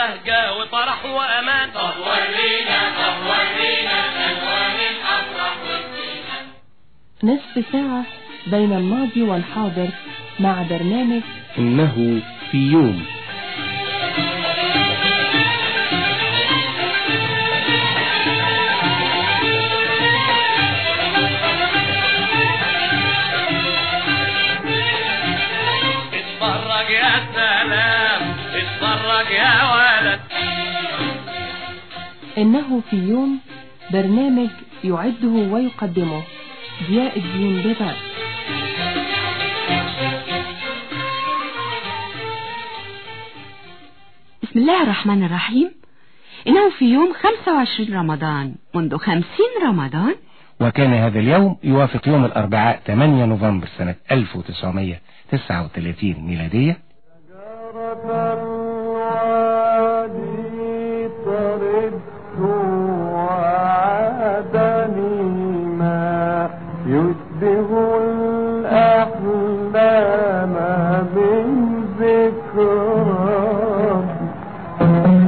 بهجة وفرح وأمان طب ورينا طب ورينا ألوان الأفراح والزينة نصف ساعة بين الماضي والحاضر مع برنامج إنه في يوم اتفرج يا سلام اتفرج يا ولد إنه في يوم برنامج يعده ويقدمه ضياء الدين بغاء بسم الله الرحمن الرحيم إنه في يوم 25 رمضان منذ 50 رمضان وكان هذا اليوم يوافق يوم الأربعاء 8 نوفمبر سنة 1939 ميلادية يشبه الأحلام من ذكرى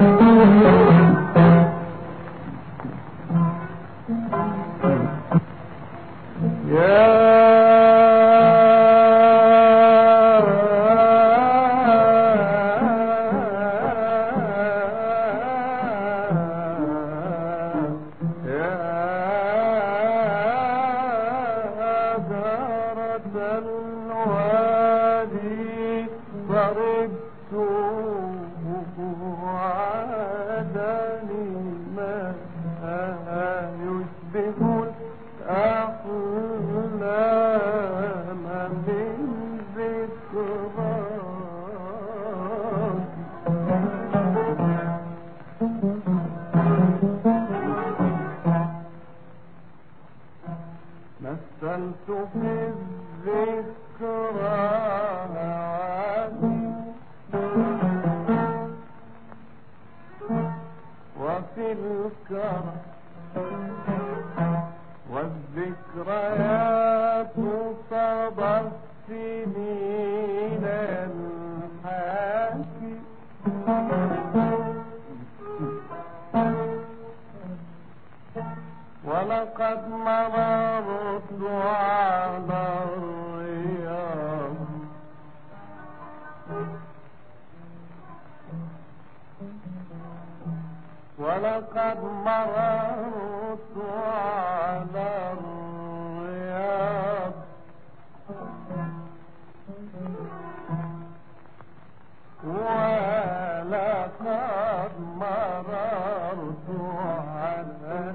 يشبه الأحلام من ذكرى مثلت في الذكرى عادي وفي الكرم والذكريات صدى السنين الحاكي ولقد مررت على الرياض ولقد مررت على الرياض ولقد مررت على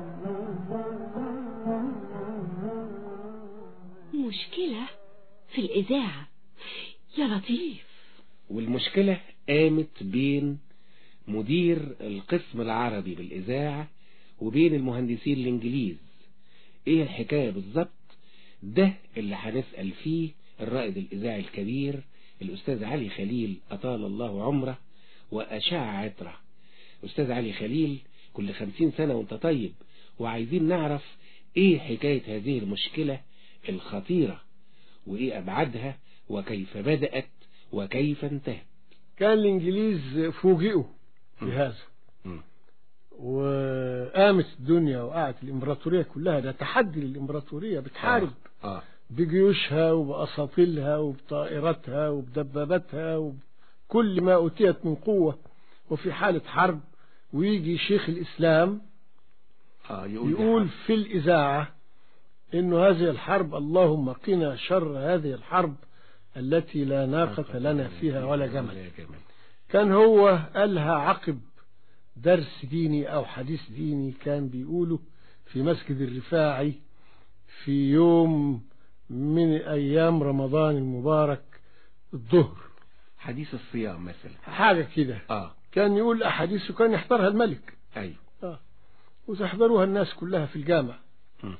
مشكلة في الإذاعة يا لطيف والمشكلة قامت بين مدير القسم العربي بالإذاعة وبين المهندسين الإنجليز إيه الحكاية بالظبط ده اللي هنسأل فيه الرائد الإذاعي الكبير الأستاذ علي خليل أطال الله عمره وأشاع عطره أستاذ علي خليل كل خمسين سنة وانت طيب وعايزين نعرف إيه حكاية هذه المشكلة الخطيرة وإيه أبعادها وكيف بدأت وكيف انتهت كان الإنجليز فوجئوا بهذا مم. وقامت الدنيا وقعت الإمبراطورية كلها ده تحدي للإمبراطورية بتحارب آه. آه. بجيوشها وبأساطيلها وبطائراتها وبدباباتها وكل ما أوتيت من قوة وفي حالة حرب ويجي شيخ الإسلام آه يقول, يقول ده في الإذاعة إنه هذه الحرب اللهم قنا شر هذه الحرب التي لا ناقة لنا فيها ولا جمل ولا جمل كان هو قالها عقب درس ديني أو حديث ديني كان بيقوله في مسجد الرفاعي في يوم من أيام رمضان المبارك الظهر حديث الصيام مثلا حاجة كده آه كان يقول أحاديث وكان يحضرها الملك أيوه آه. وتحضروها الناس كلها في الجامع م.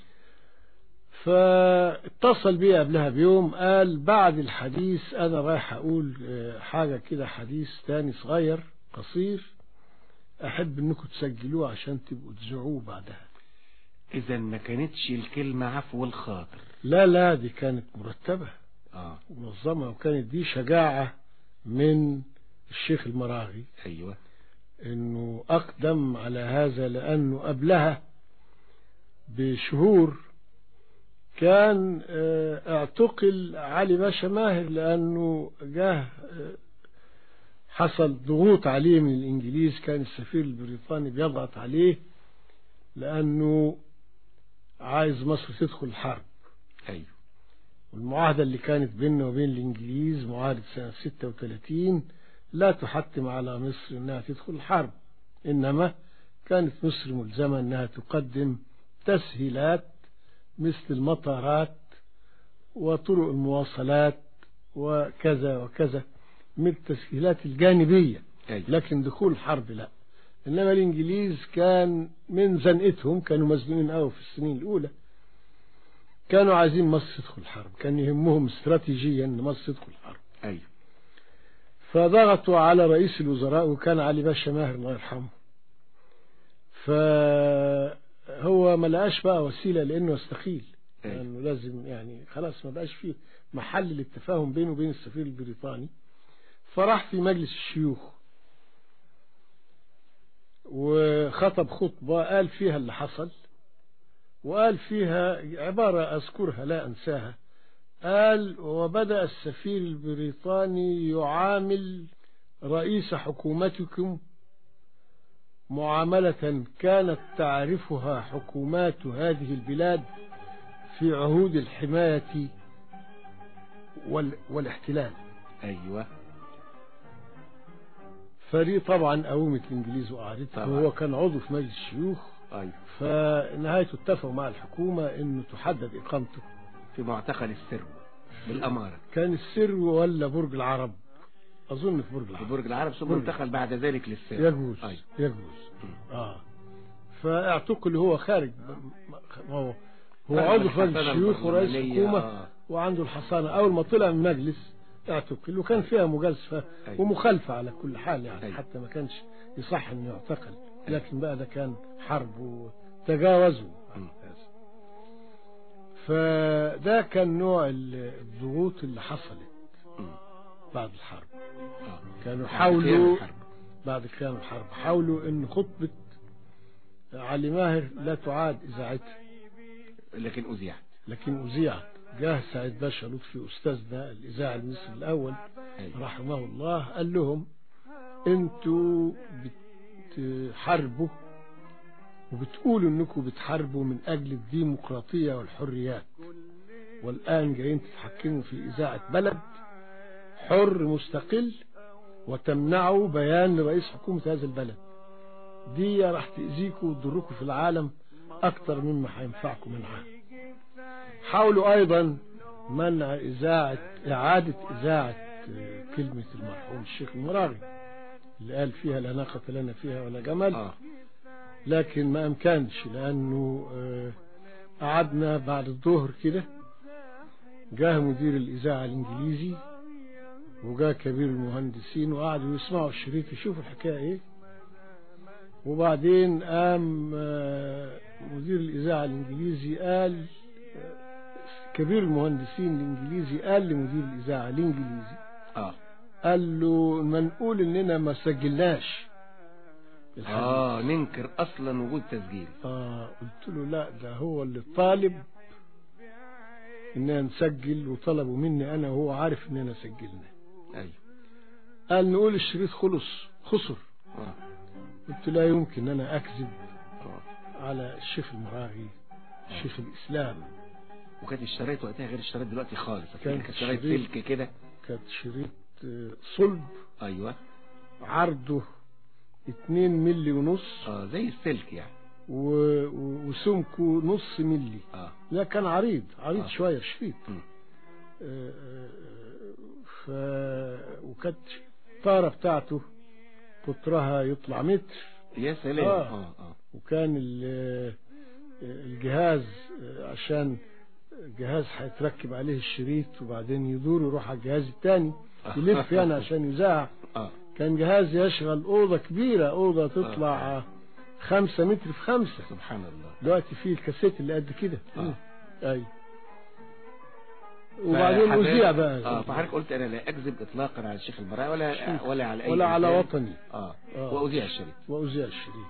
فاتصل بي قبلها بيوم قال بعد الحديث أنا رايح أقول آه، حاجة كده حديث تاني صغير قصير أحب إنكم تسجلوه عشان تبقوا تذيعوه بعدها إذا ما كانتش الكلمة عفو الخاطر لا لا دي كانت مرتبة آه منظمة وكانت دي شجاعة من الشيخ المراغي أيوه انه اقدم على هذا لانه قبلها بشهور كان آه، اعتقل علي باشا ماهر لانه جاه آه، حصل ضغوط عليه من الانجليز كان السفير البريطاني بيضغط عليه لانه عايز مصر تدخل الحرب ايوه والمعاهدة اللي كانت بيننا وبين الإنجليز معاهدة سنة 36 لا تحتم على مصر أنها تدخل الحرب إنما كانت مصر ملزمة أنها تقدم تسهيلات مثل المطارات وطرق المواصلات وكذا وكذا من التسهيلات الجانبية ايوه لكن دخول الحرب لا إنما الإنجليز كان من زنقتهم كانوا مزنوقين قوي في السنين الأولى كانوا عايزين مصر تدخل الحرب كان يهمهم استراتيجيا ان مصر تدخل الحرب ايوه فضغطوا على رئيس الوزراء وكان علي باشا ماهر الله يرحمه فهو ما لقاش بقى وسيله لانه يستقيل أيوة. لانه لازم يعني خلاص ما بقاش فيه محل للتفاهم بينه وبين السفير البريطاني فراح في مجلس الشيوخ وخطب خطبة قال فيها اللي حصل وقال فيها عبارة أذكرها لا أنساها قال وبدأ السفير البريطاني يعامل رئيس حكومتكم معاملة كانت تعرفها حكومات هذه البلاد في عهود الحماية وال والاحتلال ايوه فدي طبعا قومت الإنجليز وقعدتها طبعا. وهو كان عضو في مجلس الشيوخ ايوه فنهايته اتفقوا مع الحكومة انه تحدد اقامته في معتقل السرو بالاماره كان السر ولا برج العرب اظن في برج في العرب برج العرب ثم برج. انتقل بعد ذلك للسرو يجوز ايوه يجوز اه فاعتقل هو خارج ما هو هو خارج عضو في مجلس الحصانة الشيوخ ورئيس البرلمانية، حكومة آه. وعنده الحصانة اول ما طلع من المجلس اعتقل وكان فيها مجازفة أيوة. ومخالفة على كل حال يعني أيوة. حتى ما كانش يصح انه يعتقل لكن بقى ده كان حرب وتجاوزوا مم. فده كان نوع ال- الضغوط اللي حصلت مم. بعد الحرب آه. كانوا بعد قيام حاولوا الحرب. بعد قيام الحرب حاولوا ان خطبة علي ماهر لا تعاد اذاعتها لكن اذيعت لكن اذيعت جاه سعيد باشا لطفي استاذنا الاذاعي المصري الاول أيوة. رحمه الله قال لهم انتوا بتحاربوا وبتقولوا انكم بتحاربوا من اجل الديمقراطية والحريات والان جايين تتحكموا في اذاعة بلد حر مستقل وتمنعوا بيان لرئيس حكومة هذا البلد دي راح تأذيكم وتضركم في العالم أكتر مما هينفعكم منها حاولوا أيضا منع إذاعة إعادة إذاعة آه، كلمة المرحوم الشيخ المراغي اللي قال فيها لا ناقة لنا فيها ولا جمل اه لكن ما أمكنش لأنه آه، قعدنا بعد الظهر كده جاه مدير الإذاعة الإنجليزي وجاء كبير المهندسين وقعدوا يسمعوا الشريط يشوفوا الحكاية إيه وبعدين قام آه، مدير الإذاعة الإنجليزي قال آه، كبير المهندسين الإنجليزي قال لمدير الإذاعة الإنجليزي اه قال له ما نقول إننا ما سجلناش الحديث اه ننكر اصلا وجود تسجيل آه قلت له لا ده هو اللي طالب إننا نسجل وطلبوا مني أنا وهو عارف إننا سجلنا ايوه قال نقول الشريط خلص خسر اه قلت لا يمكن أنا أكذب اه على الشيخ المراغي شيخ الإسلام وكانت الشرايط وقتها غير الشرايط دلوقتي خالص كانت كانت شرايط شريط. سلك كده كانت شريط آه، صلب ايوه عرضه اتنين ملي ونص اه زي السلك يعني و- و- وسمكه نص ملي اه لا كان عريض عريض آه. شوية شريط مم. آه، آه، ف وكانت الطارة بتاعته قطرها يطلع متر يا سلام آه. اه اه وكان ال- الجهاز عشان جهاز هيتركب عليه الشريط وبعدين يدور يروح على الجهاز التاني يلف يعني عشان يذاع اه كان جهاز يشغل أوضة كبيرة أوضة تطلع خمسة متر في خمسة سبحان الله دلوقتي فيه الكاسيت اللي قد كده آه. أي وبعدين فحضرتك- أذيع بقى اه فحضرتك قلت انا لا اكذب اطلاقا على الشيخ البراء ولا ولا على اي ولا على إنسان. وطني اه, آه. واذيع الشريط وأذيع الشريط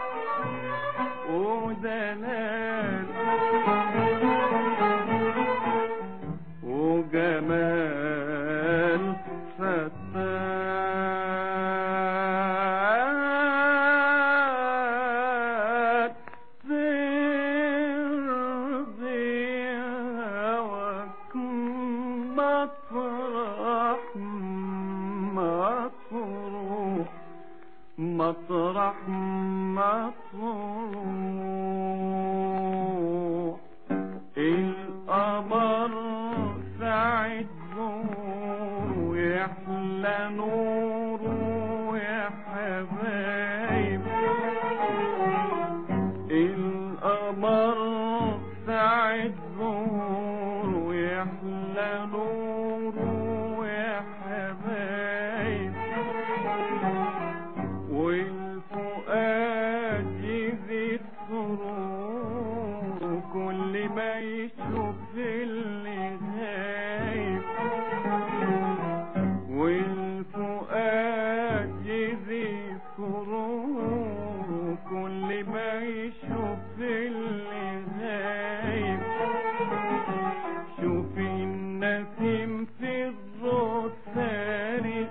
ودلال وجمال فتات سر ضياوك مطرح مطروح مطرح مطروح القمر ساعد نور يحلى نوره يا حبايب القمر ساعد نور يحلى نوره يا حبايب والفؤاد يزيد سرور كل ما يشوف اللي غايب والفؤاد يزيد سرور كل ما يشوف اللي غايب شوفي النسيم في الروس سارق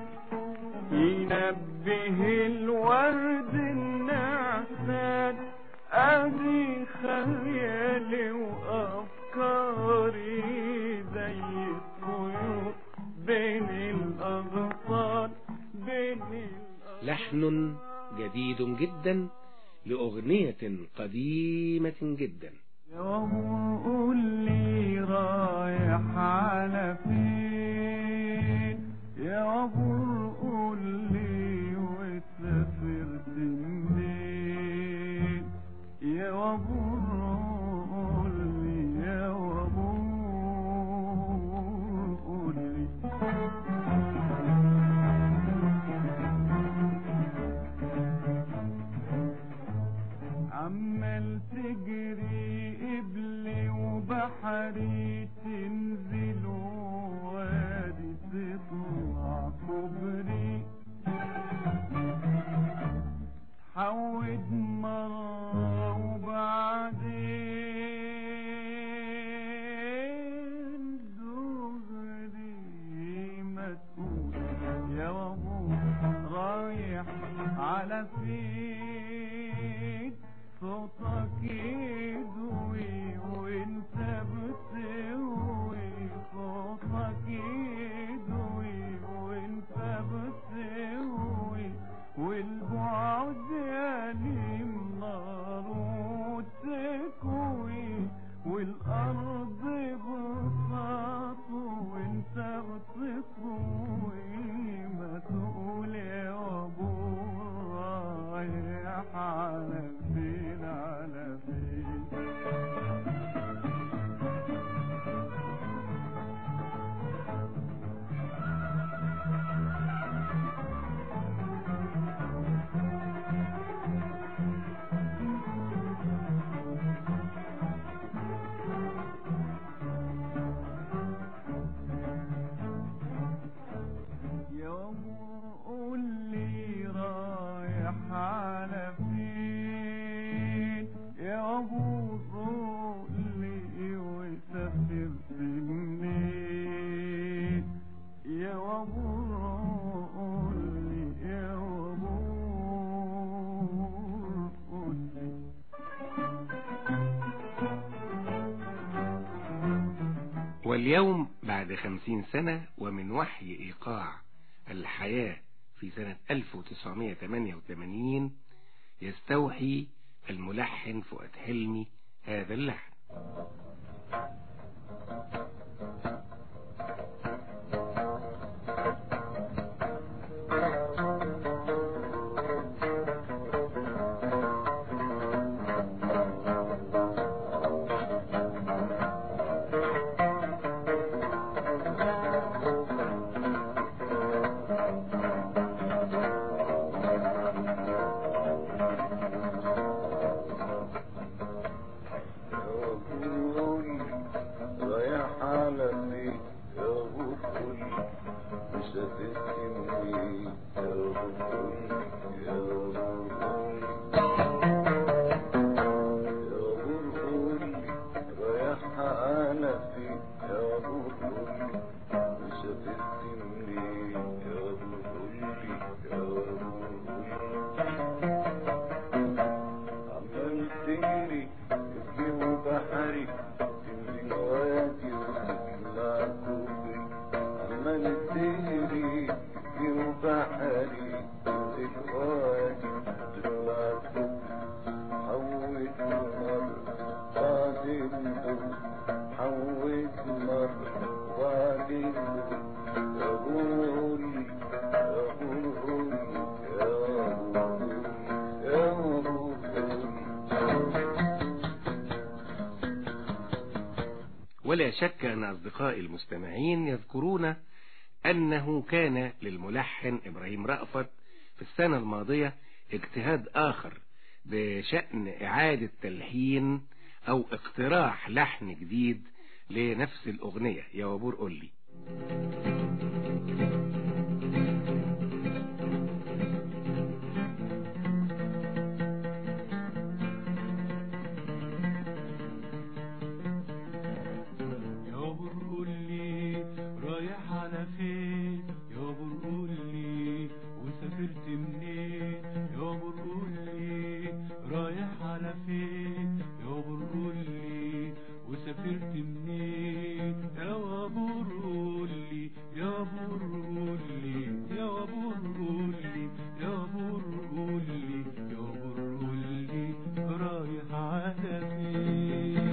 ينبه الورد النعسان ادي خيالي وافكاري زي الطيور بين الاغصان بين الأغصان لحن جديد جدا لأغنية قديمة جدا يوم قول لي رايح على فين يا ابو قول لي وسافرت منين يا ابو قول لي يا ابو قول لي عمال تجري قبلي وبحري تنزل وادي تطلع كوبري حود مرة وبعدين دغري ما تقول يا ابو رايح على فين صوتك يدوي وانت بتسوي صوتك يدوي وانت بتسوي والبعد يليم نار وتكوي والارض بساط وانت بتطوي ما تقول يا ابو رايح على فين على فين يوم قول لي رايح على فين يا ابو قول لي وسافرت منين يا ابو قول لي يا ابو قول لي واليوم بعد خمسين سنة ومن وحي إيقاع الحياة في سنة 1988 يستوحي الملحن فؤاد حلمي هذا اللحن يا تجري ابني وبحري تنزل وادي وتطلع كوبري عمال تجري ابني وبحري تنزل وادي وتطلع كوبري حوت مرة بعدين حوت مرة وبعدين يا بوري يا بوري يا بوري يا بوري ولا شك أن أصدقائي المستمعين يذكرون أنه كان للملحن إبراهيم رأفت في السنة الماضية اجتهاد آخر بشأن إعادة تلحين أو اقتراح لحن جديد لنفس الأغنية يا وبور قولي يا قول لي رايح على فين يا قول لي وسافرت منين يا قول لي رايح على فين يا قول لي وسافرت منين يا قول لي يا قول لي يا قول لي يا قول لي يا قول لي رايح على فين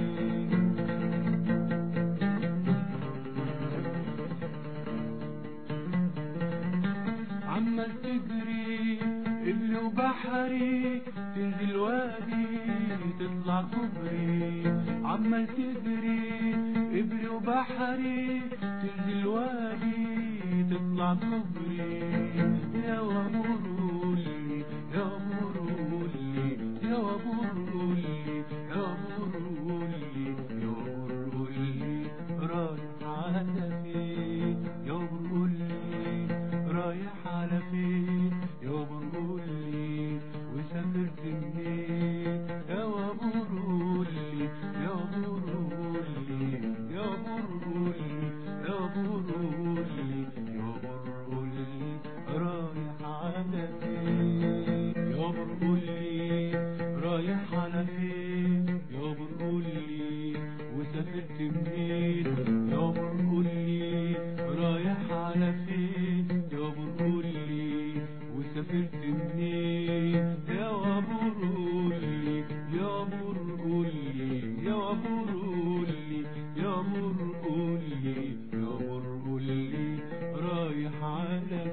عمال تجري اللي وبحري تنزل وادي تطلع كوبري عمال تجري ابري وبحري تنزل وادي تطلع كوبري يا وامرولي يا وامرولي يا وامرولي يا وامرولي يا وامرولي رايح على فين يا وامرولي رايح على فين يا وامرولي وسافرت منين يا وامرولي يا وامرولي يا وامرولي يا وامرولي يا وامرولي رايح على فين يا وامرولي رايح على فين يا وامرولي وسافرت منين يا وامرولي رايح على فين يا وامرولي وسافرت منين يا وامرولي يا وامرولي يا وامرولي يا وامرولي يا وامرولي رايح على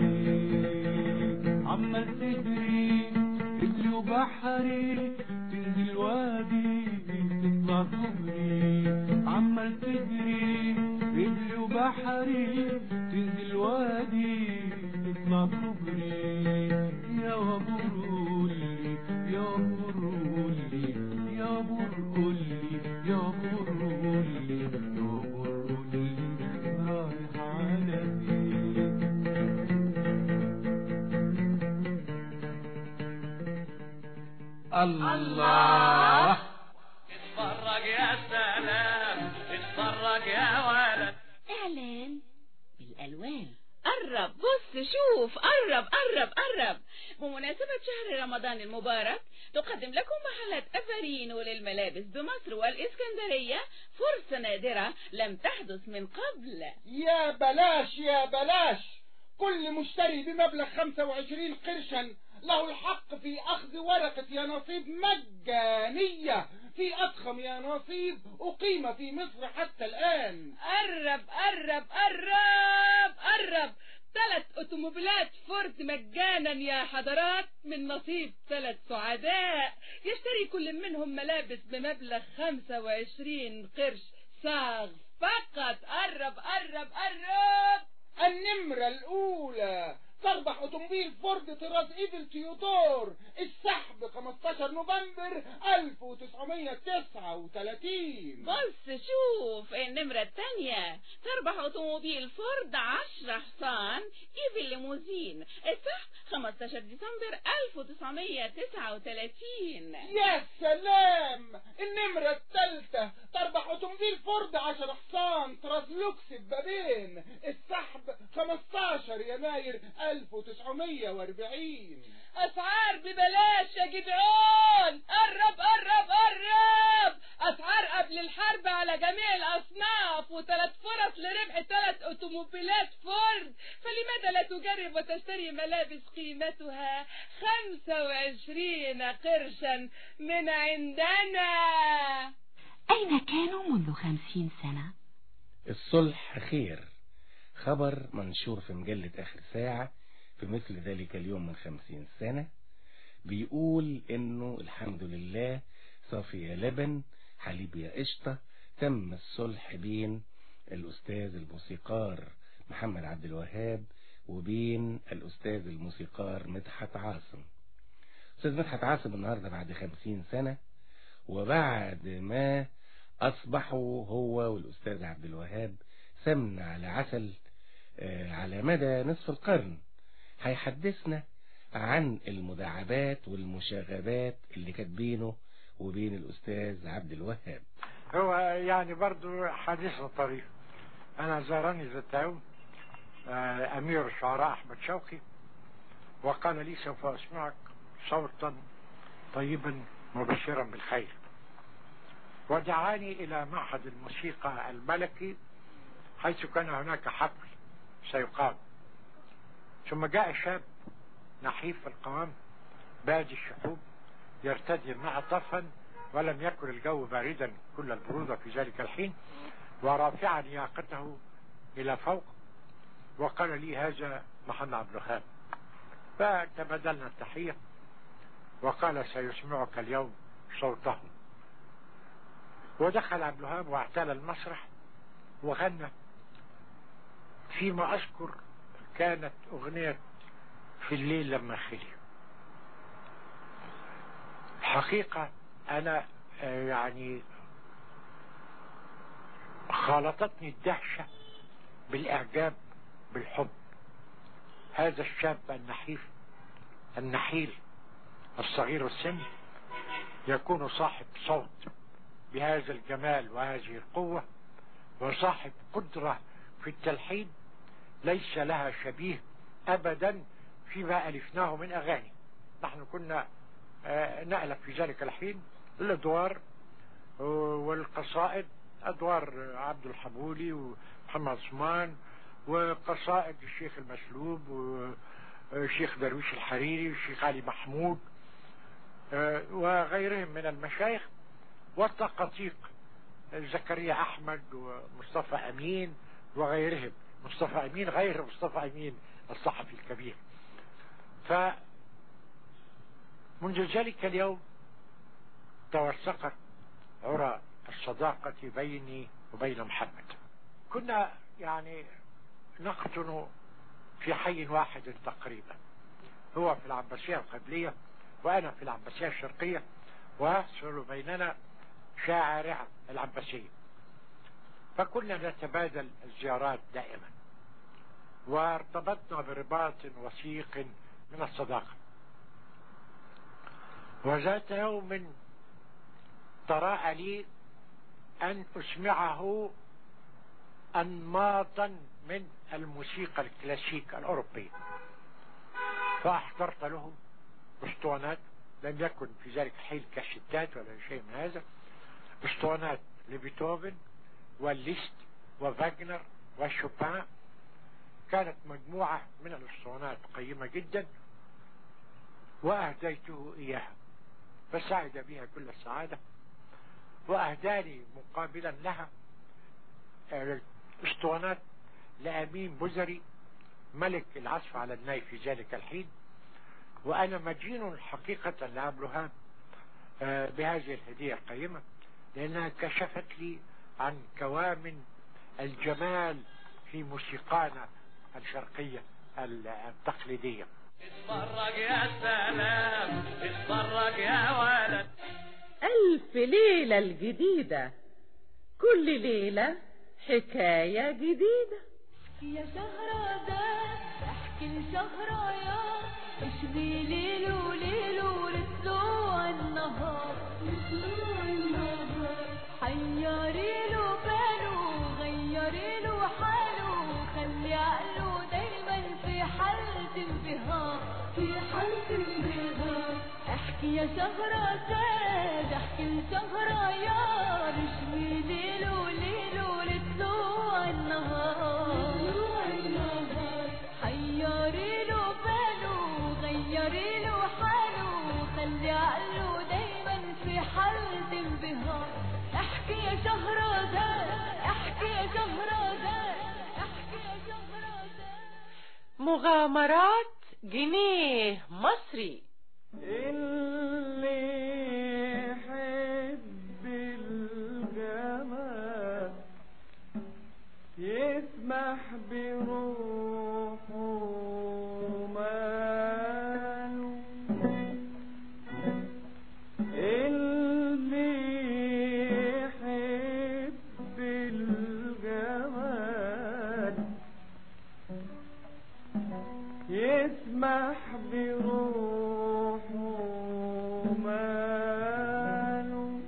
فين عمال تجري رجلي وبحري تنزل وادي تطلع كوبري عمال تجري رجلي وبحري تنزل وادي تطلع كوبري يا وبرولي يا وبرولي يا وبرولي يا وبرولي يا وبرولي رايح على فين الله اتفرج يا سلام اتفرج يا ولد إعلان بالألوان قرب بص شوف قرب قرب قرب بمناسبة شهر رمضان المبارك تقدم لكم محلات أفارينو للملابس بمصر والإسكندرية فرصة نادرة لم تحدث من قبل يا بلاش يا بلاش كل مشتري بمبلغ 25 قرشا له الحق في أخذ ورقة يا نصيب مجانية في أضخم يا نصيب أقيم في مصر حتى الآن قرب قرب قرب قرب ثلاث اوتوموبيلات فورد مجانا يا حضرات من نصيب ثلاث سعداء يشتري كل منهم ملابس بمبلغ 25 قرش صاغ فقط قرب قرب قرب النمرة الأولى تربح أوتوموبيل فورد طراز إيفل تيودور السحب 15 نوفمبر 1939 بص شوف النمرة الثانية تربح اوتوموبيل فورد 10 حصان ايفي ليموزين السحب 15 ديسمبر 1939 يا سلام النمرة الثالثة تربح أوتوموبيل فورد 10 حصان طراز لوكس ببابين السحب 15 يناير 1940 اسعار ببلاش يا جدعان قرب قرب جميع الأصناف وثلاث فرص لربح ثلاث أوتوموبيلات فورد فلماذا لا تجرب وتشتري ملابس قيمتها خمسة وعشرين قرشا من عندنا أين كانوا منذ خمسين سنة؟ الصلح خير خبر منشور في مجلة آخر ساعة في مثل ذلك اليوم من خمسين سنة بيقول انه الحمد لله صافية لبن حليب يا قشطة تم الصلح بين الأستاذ الموسيقار محمد عبد الوهاب وبين الأستاذ الموسيقار مدحت عاصم أستاذ مدحت عاصم النهاردة بعد خمسين سنة وبعد ما أصبحوا هو والأستاذ عبد الوهاب سمن على عسل آه، على مدى نصف القرن هيحدثنا عن المداعبات والمشاغبات اللي كانت بينه وبين الأستاذ عبد الوهاب هو يعني برضو حديث طريف انا زارني ذات يوم آه، امير الشعراء احمد شوقي وقال لي سوف اسمعك صوتا طيبا مبشرا بالخير ودعاني الى معهد الموسيقى الملكي حيث كان هناك حفل سيقام ثم جاء شاب نحيف القوام بادي الشحوب يرتدي معطفا ولم يكن الجو باردا كل البرودة في ذلك الحين ورافعا ياقته إلى فوق وقال لي هذا محمد عبد الوهاب فتبادلنا التحية وقال سيسمعك اليوم صوته ودخل عبد الوهاب واعتلى المسرح وغنى فيما أذكر كانت أغنية في الليل لما خلي حقيقة أنا آه، يعني خالطتني الدهشة بالإعجاب بالحب هذا الشاب النحيف النحيل الصغير السن يكون صاحب صوت بهذا الجمال وهذه القوة وصاحب قدرة في التلحين ليس لها شبيه أبدا فيما ألفناه من أغاني نحن كنا آه، نألف في ذلك الحين الأدوار آه، والقصائد أدوار عبد الحبولي ومحمد عثمان وقصائد الشيخ المسلوب والشيخ درويش الحريري والشيخ علي محمود آه، وغيرهم من المشايخ والتقاطيق زكريا أحمد ومصطفى أمين وغيرهم مصطفى أمين غير مصطفى أمين الصحفي الكبير ف منذ ذلك اليوم توثقت عرى الصداقة بيني وبين محمد كنا يعني نقطن في حي واحد تقريبا هو في العباسية القبلية وأنا في العباسية الشرقية ويحصل بيننا شارع العباسية فكنا نتبادل الزيارات دائما وارتبطنا برباط وثيق من الصداقة وذات يوم طرأ لي أن أسمعه أنماطا من الموسيقى الكلاسيك الأوروبية فأحضرت له أسطوانات لم يكن في ذلك الحين كاسيتات ولا شيء من هذا أسطوانات لبيتهوفن والليست وفاجنر وشوبان كانت مجموعة من الأسطوانات قيمة جدا وأهديته إياها فسعد بها كل السعادة وأهداني مقابلا لها اسطوانات لأمين بزري ملك العزف على الناي في ذلك الحين وأنا مدين حقيقة لعبد الوهاب آه، بهذه الهدية القيمة لأنها كشفت لي عن كوامن الجمال في موسيقانا الشرقية التقليدية اتفرج يا سلام اتفرج يا ولد ألف ليلة الجديدة كل ليلة حكاية جديدة يا شهرزاد احكي لشهريار اشبي ليل وليل ولطلوع النهار لطلوع النهار حيري له باله غيري له حاله خلي عقله دايما في حالة انبهار في حالة انبهار احكي يا شهرزاد احكي لشهريار اشبي ليل وليل عند انبهار احكي يا شهرزاد احكي يا شهرزاد احكي يا شهرزاد مغامرات جنيه مصري اللي يحب الجمال يسمح بروحه ماله اللي يحب الجمال يسمح بروحه ماله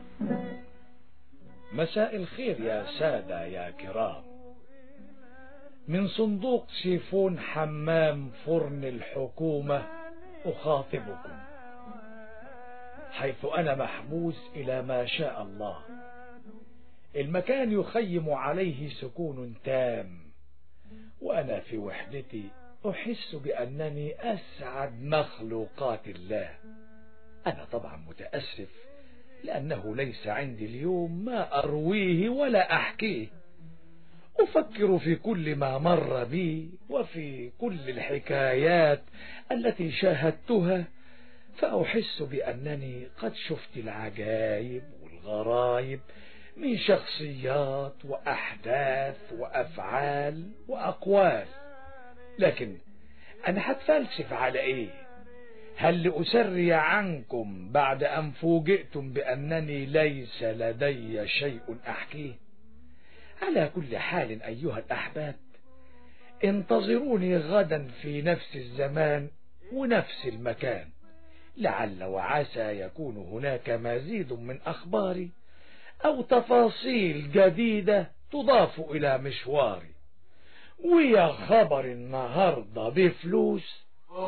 مساء الخير يا سادة يا كرام من صندوق سيفون حمام فرن الحكومة أخاطبكم حيث أنا محبوس إلى ما شاء الله المكان يخيم عليه سكون تام وأنا في وحدتي أحس بأنني أسعد مخلوقات الله أنا طبعا متأسف لأنه ليس عندي اليوم ما أرويه ولا أحكيه أفكر في كل ما مر بي وفي كل الحكايات التي شاهدتها فأحس بأنني قد شفت العجائب والغرايب من شخصيات وأحداث وأفعال وأقوال لكن أنا هتفلسف على إيه هل لأسري عنكم بعد أن فوجئتم بأنني ليس لدي شيء أحكيه على كل حال أيها الأحباب انتظروني غدا في نفس الزمان ونفس المكان لعل وعسى يكون هناك مزيد من أخباري أو تفاصيل جديدة تضاف إلى مشواري ويا خبر النهاردة بفلوس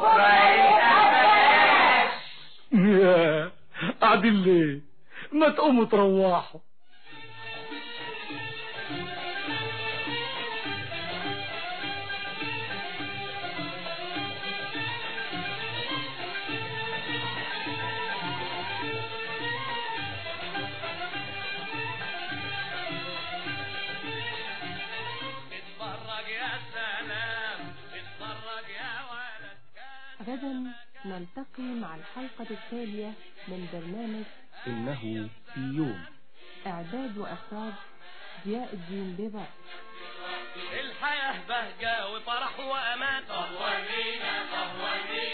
يا قاعدين ليه ما تقوموا تروحوا اتفرج يا سلام اتفرج يا ولد غدا نلتقي مع الحلقة التالية من برنامج إنه في يوم إعداد وإخراج ضياء الدين بيبر الحياة بهجة وفرح وأمان طب ورينا طب ورينا